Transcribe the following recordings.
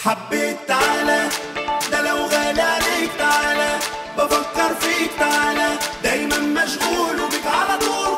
حبيت تعالى ده لو غالي عليك تعالى بفكر فيك تعالى دايما مشغول وبيك على طول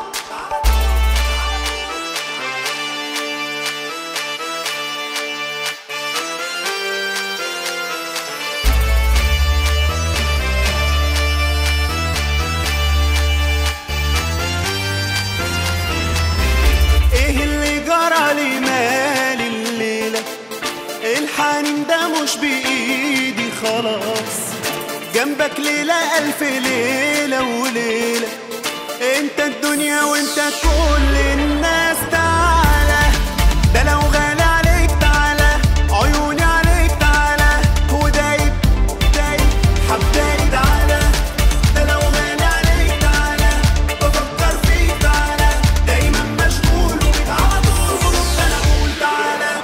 ايه اللي جرى لي مالي الليله الحنين ده مش بايدي خلاص جنبك ليله الف ليله وليله انت الدنيا وانت كل الناس تعالى ده لو غالي عليك تعالى عيوني عليك تعالى ودايب دايب حبايب تعالى ده لو غالي عليك تعالى بفكر فيك تعالى دايما مشغول وبيك على طول غلط انا اقول تعالى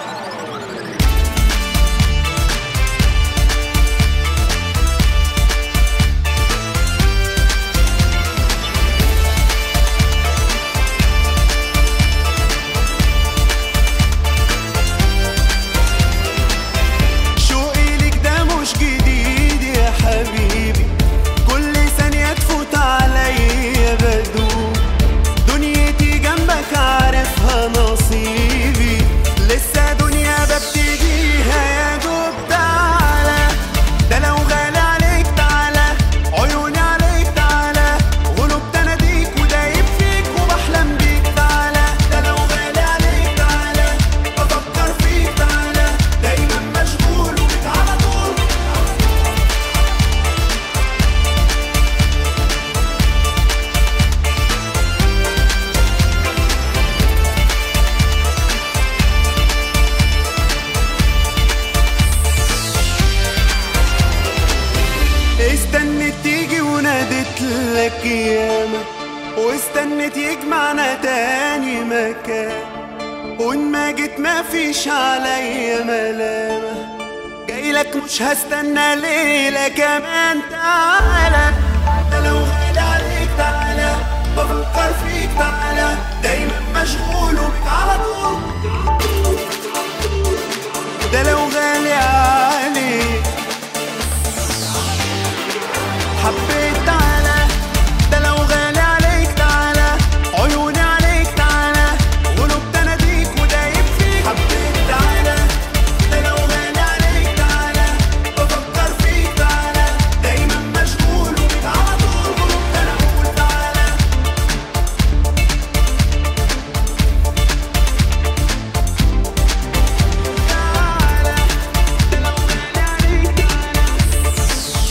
شوقي ليك ده مش جديد يا حبيبي كل ثانية تفوت عليا بدوب دنيتي جنبك عارفها نصيبي لسه دنيا ببتديها يا دوب تعالى ده لو غالي عليك تعالى عيوني عليك تعالى غلوب تناديك ودايب فيك وبحلم بيك تعالى ده لو غالي عليك تعالى بفكر فيك تعالى دايما مشغول وبيك على طول استنت تيجي ونادت لك ياما واستنت يجمعنا تاني مكان وان ما جيت ما فيش عليا ملامة جاي لك مش هستنى ليلة كمان تعالى ده لو غالي عليك تعالى بفكر فيك تعالى دايما مشغول وبيك على طول ده لو غالي عليك حبيت تعالى ده لو غالي عليك تعالى عيوني عليك تعالى غلوب تناديك ودايب فيك حبيت تعالى ده لو غالي عليك تعالى بفكر فيك تعالى دايما مشغول وبيك على طول غلوب انا اقول تعالى تعالى ده لو غالي عليك تعالى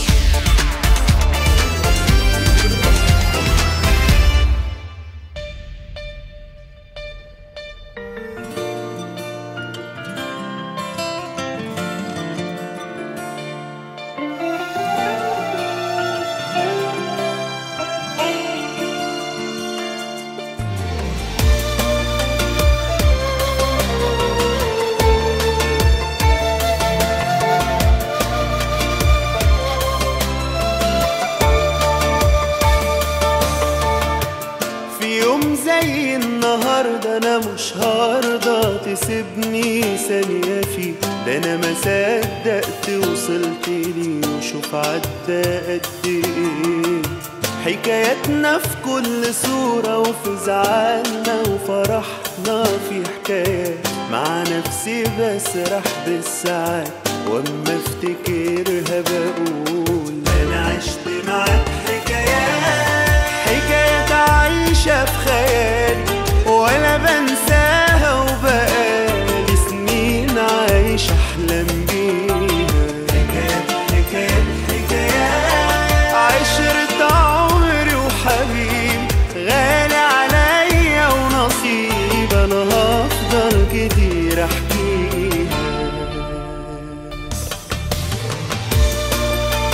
في يوم زي النهاردة أنا مش هرضى تسيبني ثانية فيه ده أنا ما صدقت وصلت لي وشوف عدى قد إيه حكاياتنا في كل صورة وفي زعلنا وفرحنا في حكايات مع نفسي بسرح بالساعات واما افتكرها بقول انا عشت معاك حكايات حكايات عايشة في خيالي ولا بنساها وبقالي سنين عايش أحلام بيها حكايات حكايات حكايات عشرة عمري وحبيب غالي عليا ونصيب أنا هفضل كتير أحكيها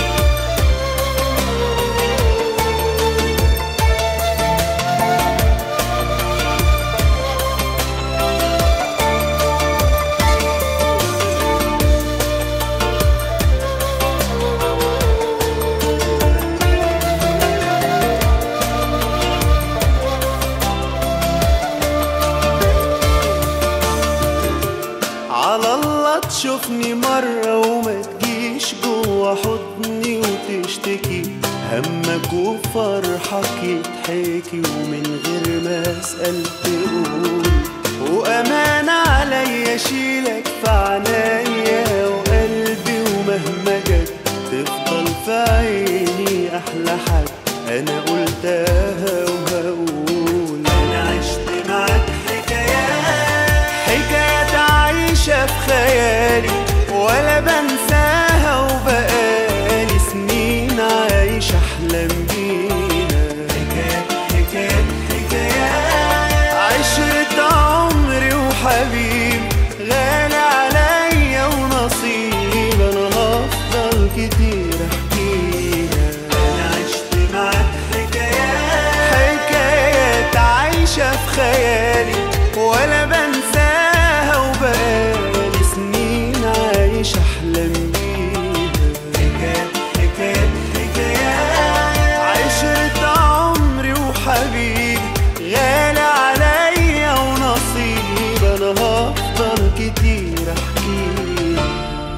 مرة وما تجيش جوا حضني وتشتكي همك وفرحك يتحكي ومن غير ما اسأل تقول وأمان عليا اشيلك في عنايا وقلبي ومهما جت تفضل في عيني أحلى حد أنا قلتها وهقول أنا عشت معاك حكايات حكايات عايشة في خيالي ولا بنساها وبقالي سنين عايش أحلم بيها حكايات حكايات حكايات عشرة عمري وحبيب غالي عليا ونصيب أنا هفضل كتير أحكيها أنا عشت معاك حكايات حكايات عايشة في خيالي ولا بنساها وبقالي سنين عايش أحلم بيها حكايات حكايات حكايات عشرة عمري وحبيبي غالي عليا ونصيب أنا هفضل كتير أحكيها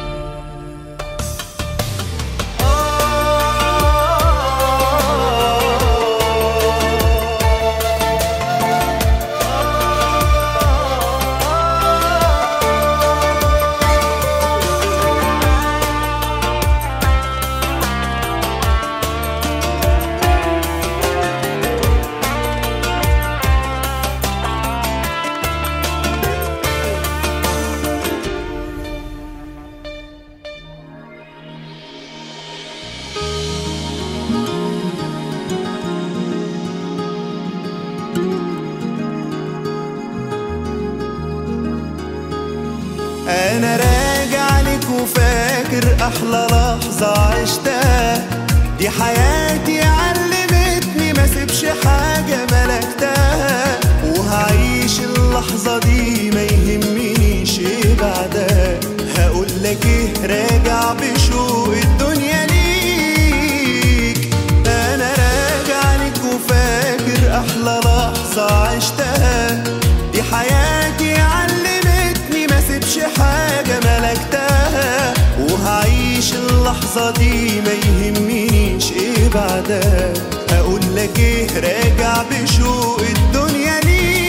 انا راجع لك وفاكر احلى لحظة عشتها دي حياتي علمتني ما سيبش حاجة ملكتها وهعيش اللحظة دي ما يهمنيش ايه بعدها هقول لك ايه راجع بشوق الدنيا ليك انا راجع لك وفاكر احلى لحظة عشتها دي حياتي علمتني ما سيبش حاجة ملكتها وهعيش اللحظة دي ما يهمنيش ايه بعدها هقول لك ايه راجع بشوق الدنيا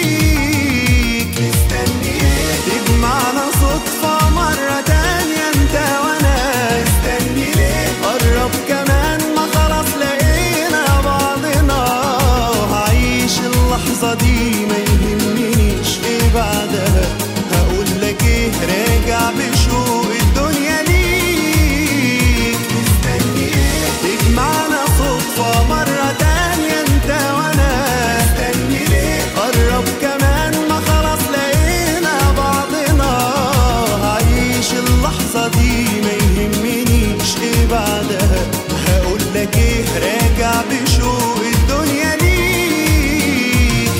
ليك مستني ايه تجمعنا صدفة مرة تانية انت وانا مستني ليه قرب كمان ما خلاص لقينا بعضنا هعيش اللحظة دي ما يهمنيش ايه بعدها هقول لك ايه راجع بشوق الدنيا ليك مستني ايه تجمعنا صدفة مرة تانية انت وانا مستني ليه قرب كمان ما خلاص لقينا بعضنا هعيش اللحظة دي ما يهمنيش ايه بعدها هقول لك ايه راجع بشوق الدنيا ليك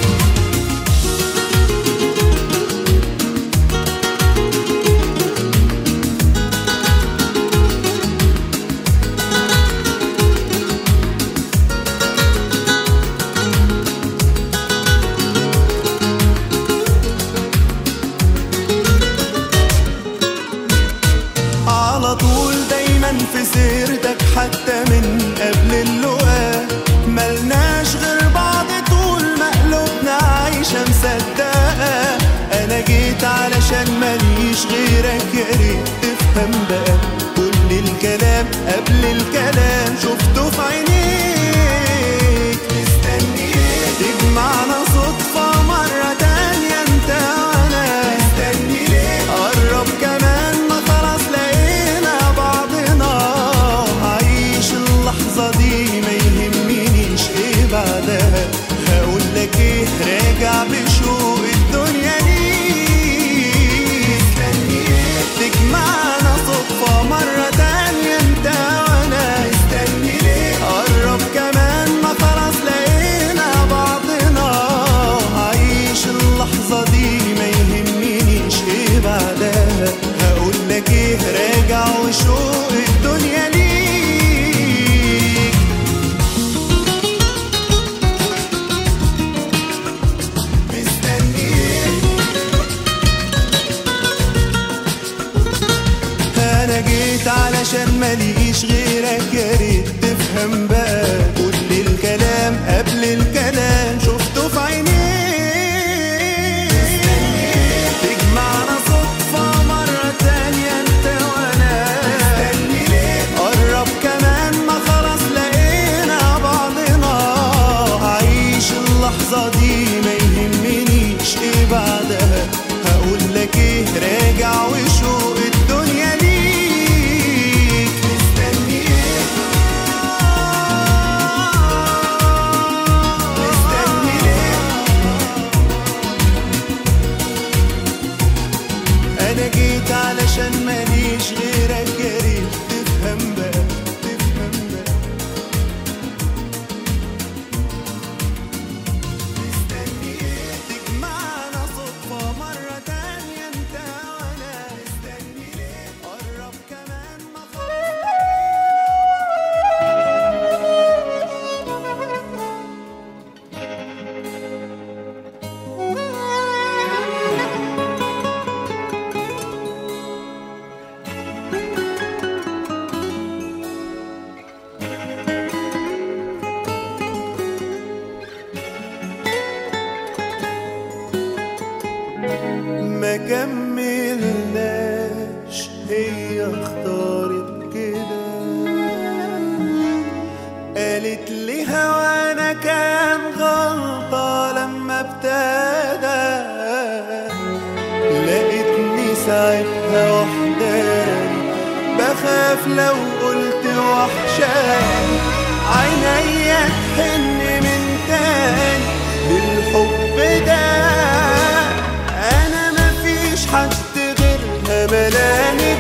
على طول دايما في سيرتك حتى من قبل اللقاء ملناش غير بعض طول ما قلوبنا عايشة مصدقة أنا جيت علشان ماليش غيرك يا ريت تفهم بقى كل الكلام قبل الكلام شفته في عينيك مستني تجمعنا صدفة مرة تانية انت وانا مستني ليه قرب كمان ما خلاص لقينا بعضنا هعيش اللحظة دي ما يهمنيش ايه بعدها هقول لك ايه راجع بشوق الدنيا ليك مستني تجمعنا صدفة مرة تانية انت وانا علشان ماليش غيرك يا ريت تفهم بقى كل الكلام قبل الكلام شفته في عينيك تجمعنا صدفة مرة تانية انت وانا قرب كمان ما خلاص لقينا بعضنا عيش اللحظة دي ما يهمنيش ايه بعدها هقول لك ايه راجع وشوق الدنيا ليك مستني ايه مستني ليه انا جيت علشان ماليش غيرك يا ريت تفهم بقى تفهم بقى مستني ايه تجمعنا صدفة مرة تانية انت وانا مستني ليه قرب كمان ما خلاص ما كملناش هي اختارت كده قالت لي هوانا كان غلطة لما ابتدى لقيتني ساعتها وحداني بخاف لو قلت وحشاني عينيا تحن من تاني للحب ده انا مفيش حد غيرها ملاني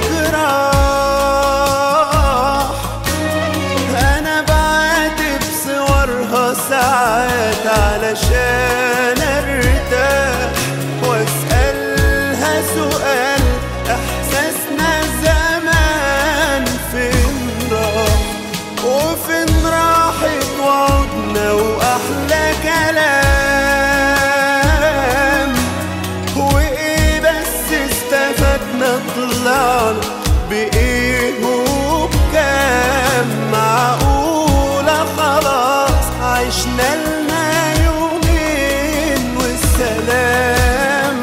جراح انا بعاتب صورها ساعات علشان ارتاح واسالها سؤال احساسنا زمان فين راح وفين راحت وعودنا واحلى كلام وايه بس استفدنا طلعنا بايه وبكام معقولة خلاص عشنا لنا يومين والسلام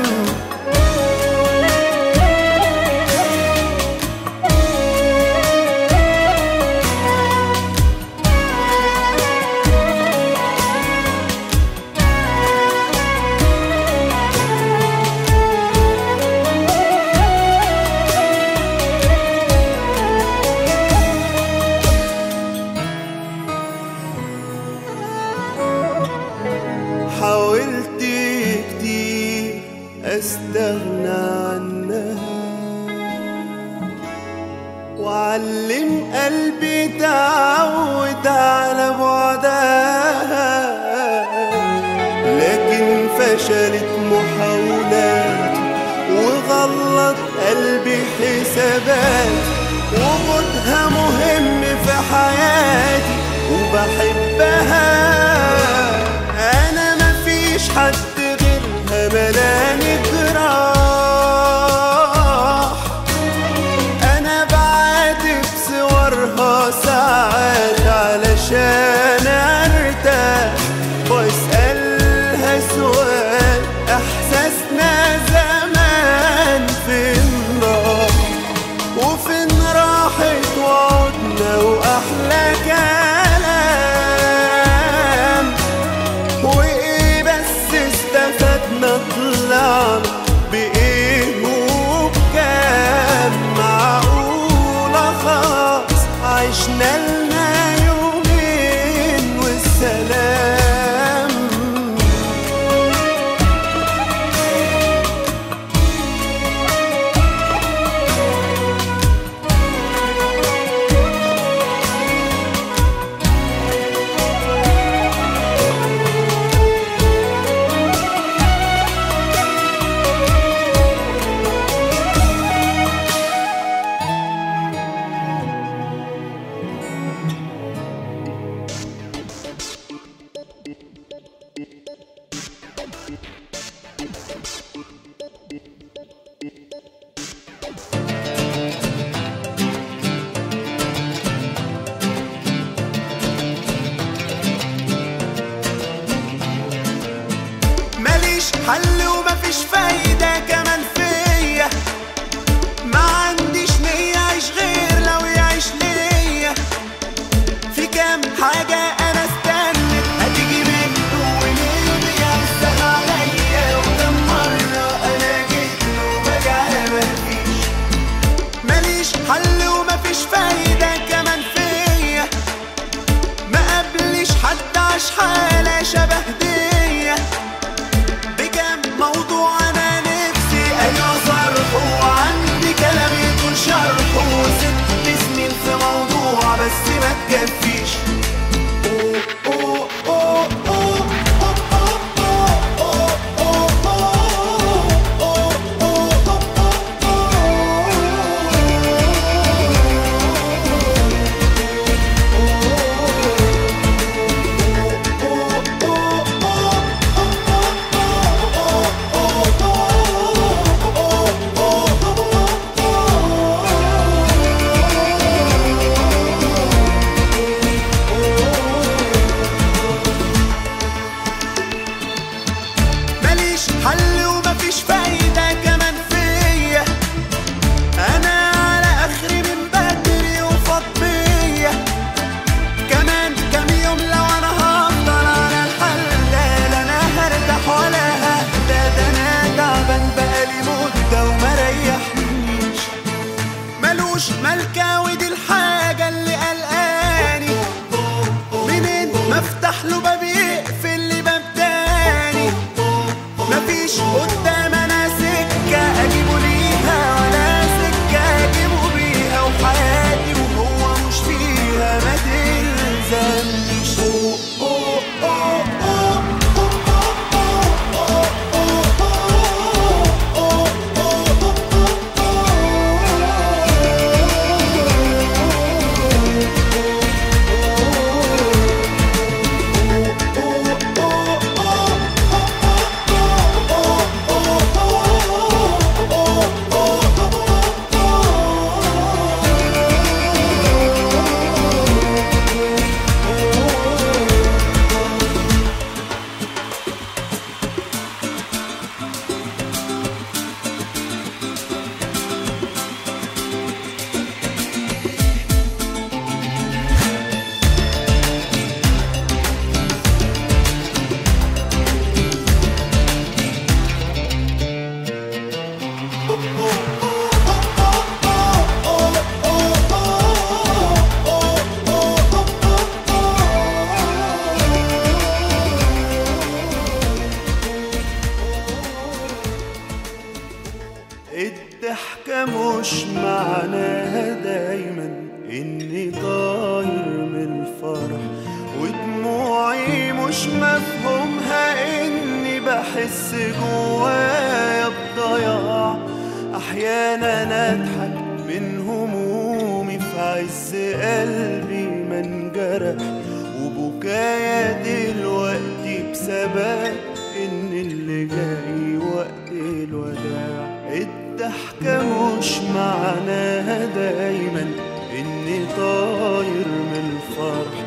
حاولت كتير استغنى عنها وعلم قلبي تعود على بعدها لكن فشلت محاولاتي وغلط قلبي حساباتي وجودها مهم في حياتي وبحبها انا مفيش حد غيرها ملاني جراح انا بعاتب صورها ساعات علشان ارتاح واسالها سؤال احساسنا زمان فين راح وفين راحت وعودنا واحلى كلام وايه بس استفدنا طلعنا بايه وبكام معقولة خلاص عشنا لنا يومين والسلام حل ومفيش فايدة كمان فيا ما عنديش نية أعيش غير لو يعيش ليا في كام حاجة أنا استنت هتيجي منه وليه بيحسن عليا وكم مرة أنا جيت له بجعل مفيش ماليش حل ومفيش فايدة كمان فيا ما قبلش حد عاش حالة شبه ديا بكام موضوع أنا نفسي أيوة صرحه وعندي كلام يطول شرحه ست سنين في موضوع بس ما تكفيش أوه أوه أوه أوه أوه أوه أوه أوه أوه ماليش حل ومفيش فايدة كمان فيا أنا على آخري من بدري وفاض بيا كمان كام يوم لو أنا هفضل على الحل لا لا أنا هرتاح ولا ههدى ده أنا تعبان بقالي مدة وما ريحنيش ملوش ملكة ودي الحاجة اللي قلقاني منين ما افتح له باب يقفل لي باب تاني مفيش قدام انا سكة اجيبه ليها ولا سكة اجيبه بيها وحياتي وهو مش فيها ما تلزمنيش أوه أوه أوه أوه الضحكة مش معناها دايما إني طاير من الفرح ودموعي مش مفهومها إني بحس جوايا بضياع أحيانا أضحك من همومي في عز قلبي ما انجرح وبكايا دلوقتي بسبب إن اللي جاي وقت الوداع الضحكة مش معناها دايما إني طاير من الفرح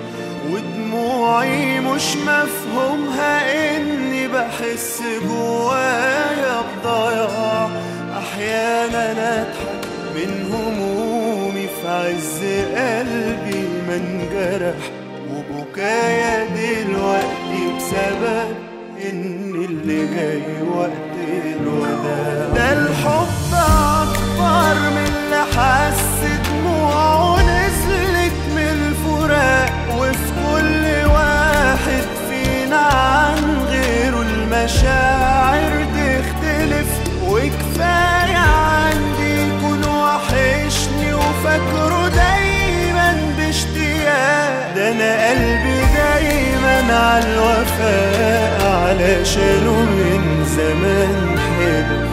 ودموعي مش مفهومها إني بحس جوايا بضياع أحيانا أضحك من همومي في عز قلبي ما انجرح وبكايا دلوقتي بسبب إن اللي جاي وقت الوداع ده الحب أكبر من اللي حس دموعه نزلت من الفراق وفي كل واحد فينا عن غيره المشاعر تختلف وكفاية عندي يكون وحشني وفاكره دايما باشتياق ده انا قلبي دايما على الوفاء علشانه من زمان حلف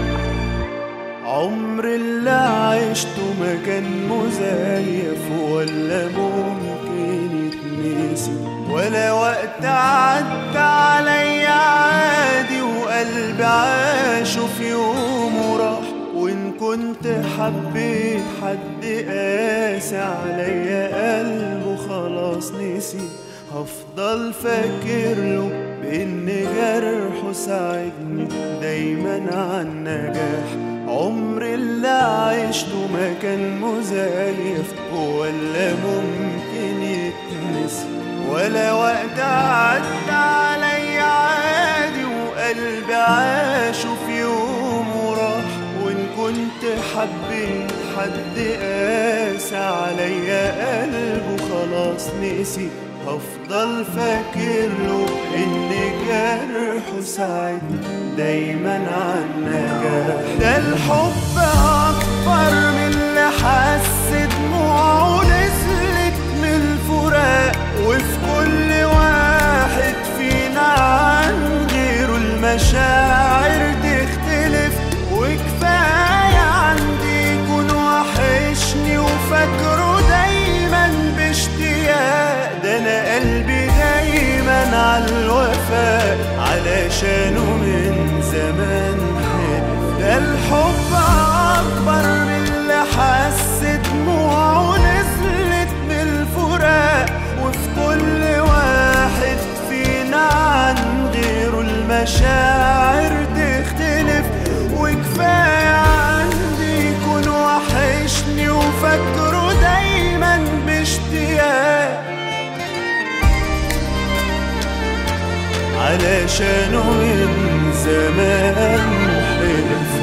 عمر اللي عشته ما كان مزيف ولا ممكن يتنسي ولا وقت عدى عليا عادي وقلبي عاشه في يوم وراح وإن كنت حبيت حد قاسي عليا قلبه خلاص نسي هفضل فاكر له بإن جرحه ساعدني دايما على النجاح عمر اللي عشته ما كان مزيف ولا ممكن يتنسي ولا وقت عدى عليا عادي وقلبي عاشه في يوم وراح وإن كنت حبيت حد قاسى عليا قلبه خلاص نسي هفضل فاكر له ان جرحه ساعدني دايما على النجاح ده الحب اكبر من اللي حس دموعه نزلت من الفراق وفي كل واحد فينا عن غيره المشاعر تختلف وكفايه عندي يكون وحشني وفاكره دايما باشتياق ده انا قلبي دايما على الوفاء علشانه من زمان حلف ده الحب اكبر من اللي حس دموعه نزلت من الفراق وفي كل واحد فينا عن غيره المشاعر تختلف وكفايه عندي يكون وحشني وفاكره دايما باشتياق علشانه من زمان حلف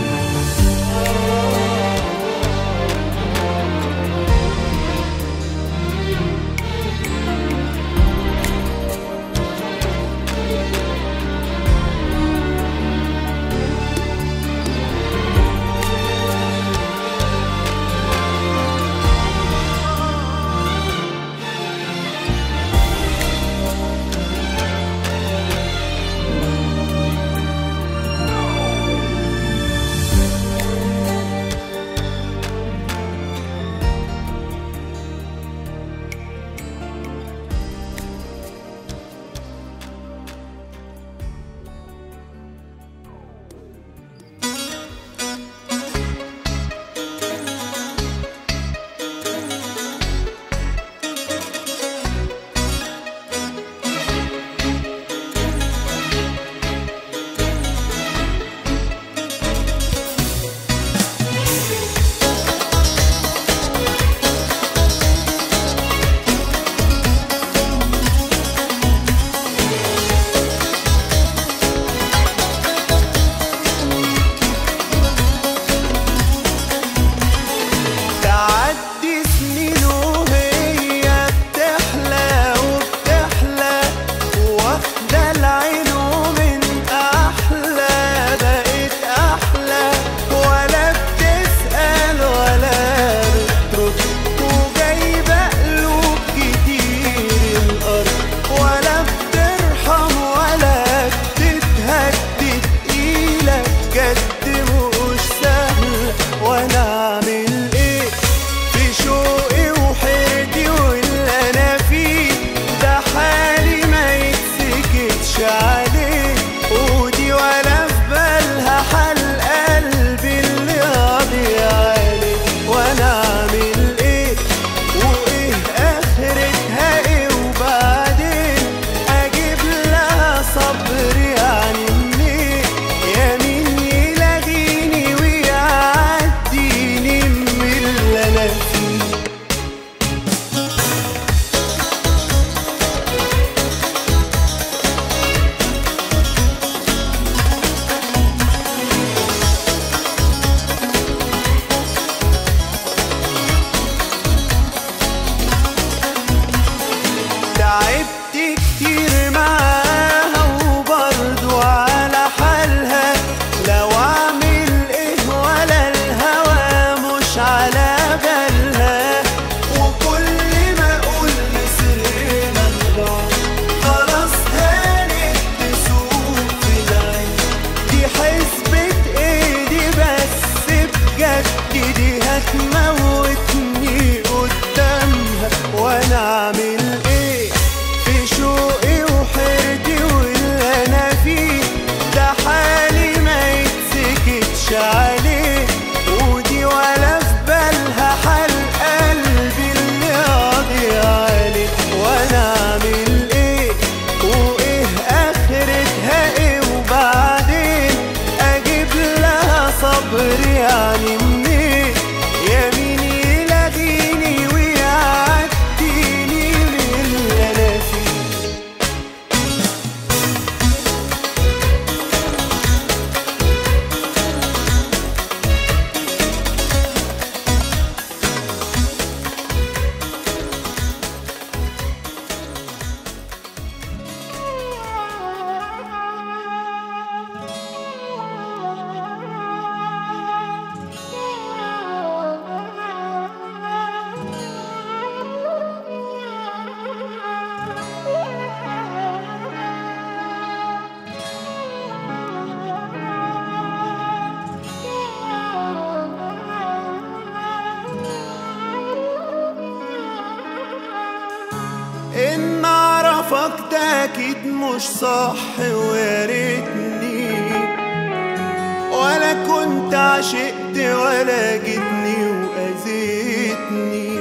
ان اعرفك ده اكيد مش صح ويا ريتني ولا كنت عشقت ولا جيتني واذيتني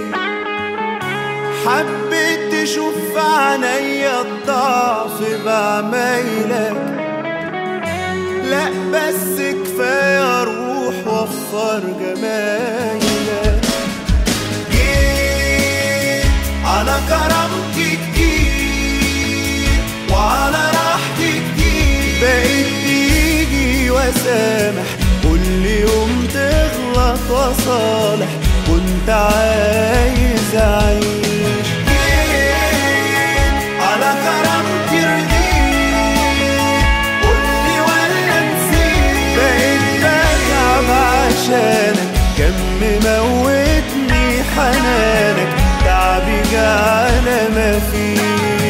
حبيت تشوف في عينيا الضعف بعمايلك لا بس كفايه اروح وفر جمايلك جيت على كرامتي كتير وعلى راحتي كتير بقيت تيجي واسامح كل يوم تغلط وصالح كنت عايز اعيش جيت على كرامتي رضيت قولي ولا نسيت بقيت بتعب عشانك كم موتني حنانك تعبي جعل مفيش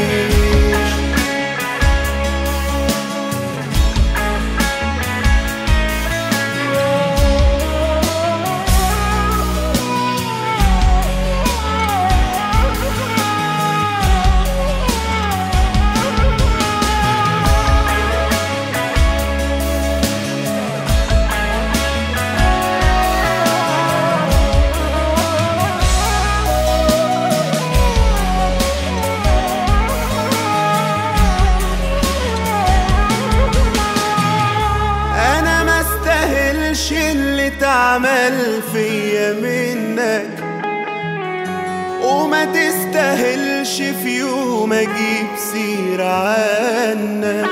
انا ما استاهلش اللي اتعمل فيا منك وما تستاهلش في يوم اجيب سيرة عنك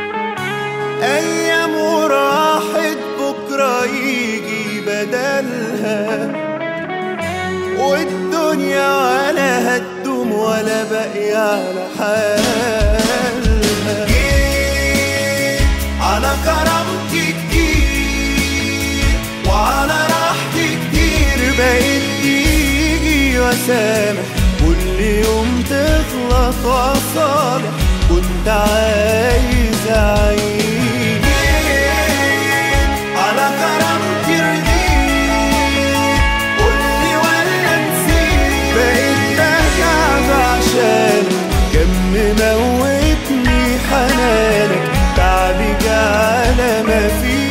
ايام وراحت بكرة يجي بدلها والدنيا ولا هتدوم ولا باقي على حالها جيت على كرامتي كتير وعلى راحتي كتير بقيت تيجي واسامح كل يوم تغلط وصالح كنت عايز اعيش جيت على كرامتي رضيت قولي ولا نسيت بقيت بتعب عشانك كم موتني حنانك تعبي جعل مفيش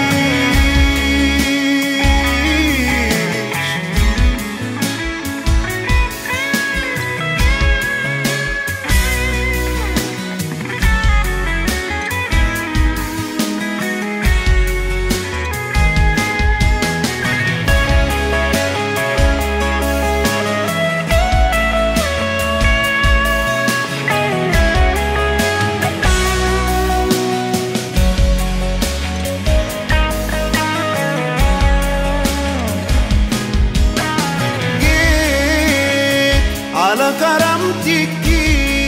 جيت على كرامتي كتير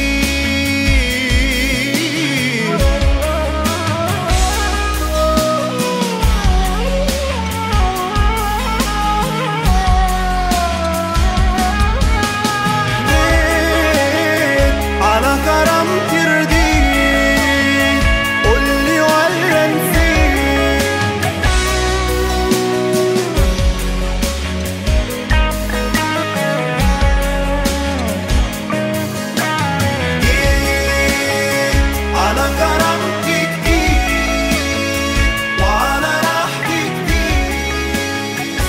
جيت على كرامتي رضيت قولي ولا نسيت جيت على كرامتي كتير وعلى راحتي كتير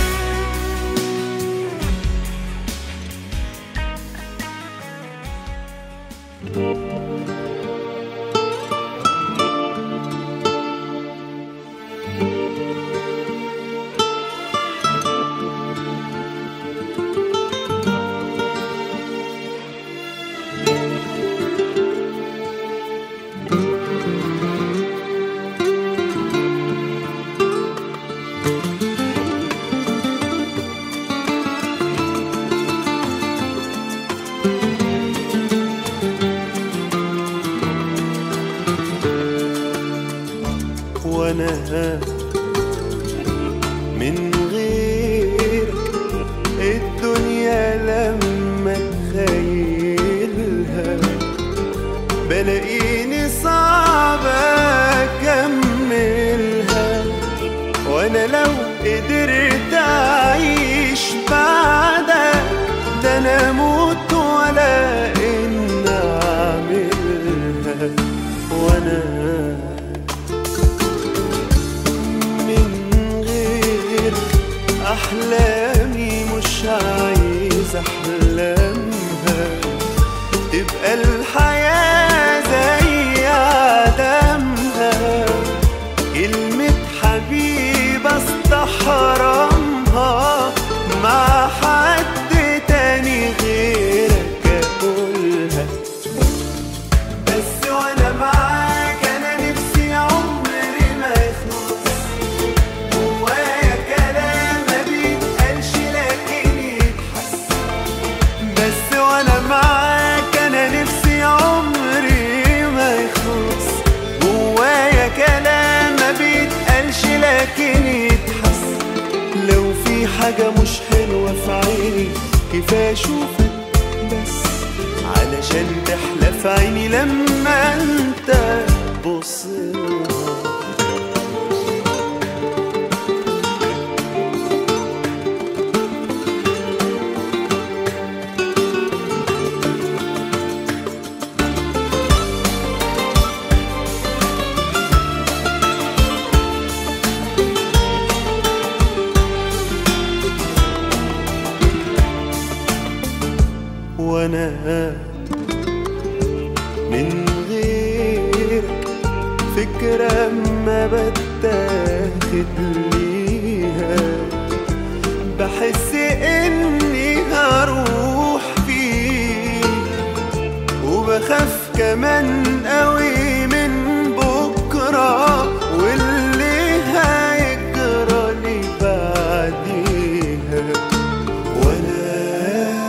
وانا من غيرك الدنيا لما تخيلها بلاقيني صعب اكملها وانا لو قدرت اعيش بعدك ده انا اموت ولا ان عاوز احلامها تبقى الحياة زي عدمها كلمة حبيب استحرمها مع حد تاني غيرك اقولها بس وانا معاك انا نفسي عمري ما يخلص جوايا كلام ما بيتقالش لكن يتحس بس وانا معاك انا نفسي عمري ما يخلص جوايا كلام ما بيتقالش لكن يتحس لو في حاجة مش حلوة في عيني كفاية اشوفك بس علشان تحلى في عيني لما انت بصلها وانا من غيرك فكرة ما بتاخد ليها بحس اني هروح فيه وبخاف كمان قوي من بكرة واللي هيجرى لي بعديها وانا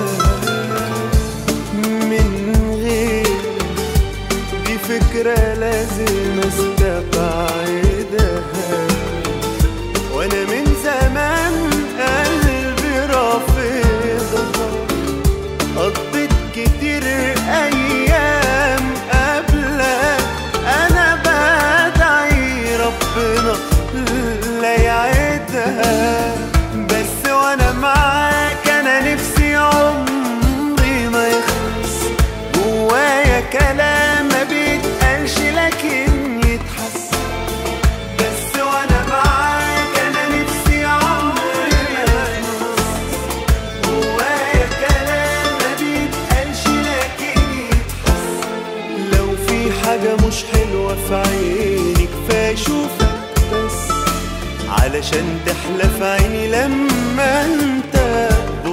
من غير دي فكرة لازم استبعدها وانا من زمان قلبي رافضها قضيت كتير ايام قبلك انا بدعي ربنا لا يعيدها بس وانا معاك انا نفسي عمري ما يخلص جوايا كلام ما بيتقالش لكن يتحس بس وانا معاك انا نفسي عمري ما يخلص جوايا كلام ما بيتقالش لكن يتحس لو في حاجة مش حلوة في عيني كفاية اشوفك بس علشان تحلى في عيني لما انت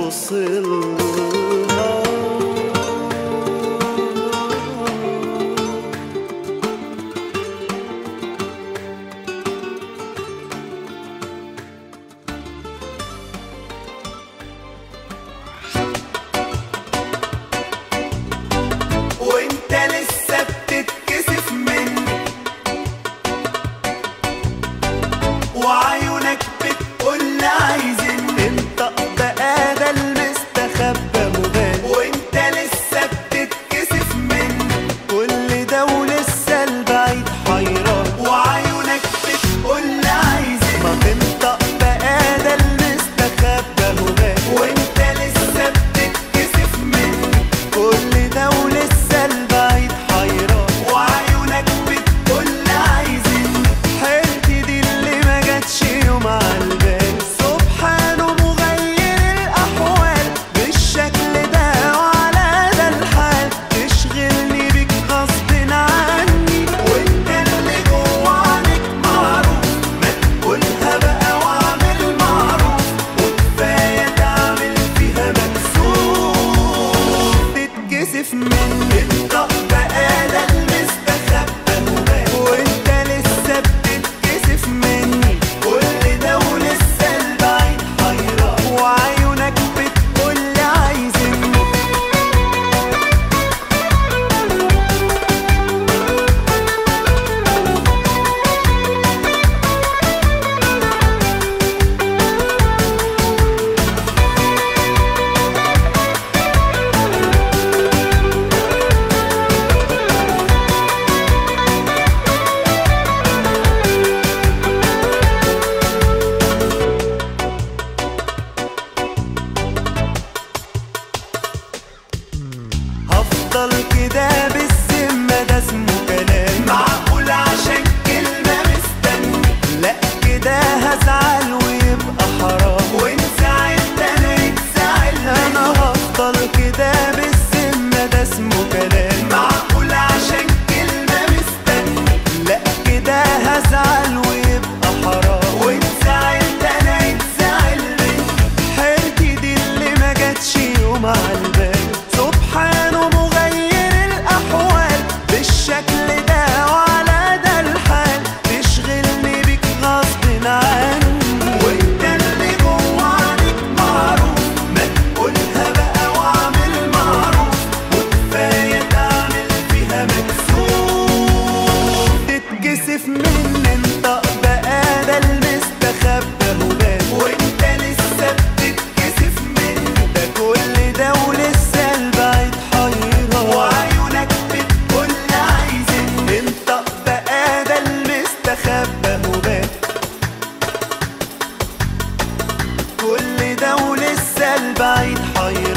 بوصلها وانت لسه بتتكسف مني وعيونك بتقول عايزين انت بقى ده المستخبى مبان وانت لسه بتتكسف مني كل ده ولسه البعيد حيران وعيونك بتقول عايزين ما تنطق بقى ده المستخبى مبان وانت لسه بتتكسف مني كل ده ولسه البعيد حيران وعيونك بتقول عايزين حيرتي دي اللي ما جاتش يوم عالبال سبحانه مغير الاحوال بالشكل ده وعلى ده الحال تشغلني بيك غصب عني وانت اللي جوا عنك معروف ما تقولها بقى واعمل معروف وكفايه تعمل فيها مكسوف تتكسف مني انطق بقى ده المستخبى مبان وانت لسه بتتكسف مني كل ده ولسه البعيد حيران وعيونك بتقول عايزني هفضل كده بالذمة ده اسمه كلام معقول عشان كلمة مستني لا كده هزعل ويبقى حرام وان زعلت انا يتزعل انا ده ولسه البعيد حيران وعيونك بتقول عايزين انطق بقى ده المستخبى وبان كل ده ولسه البعيد حيران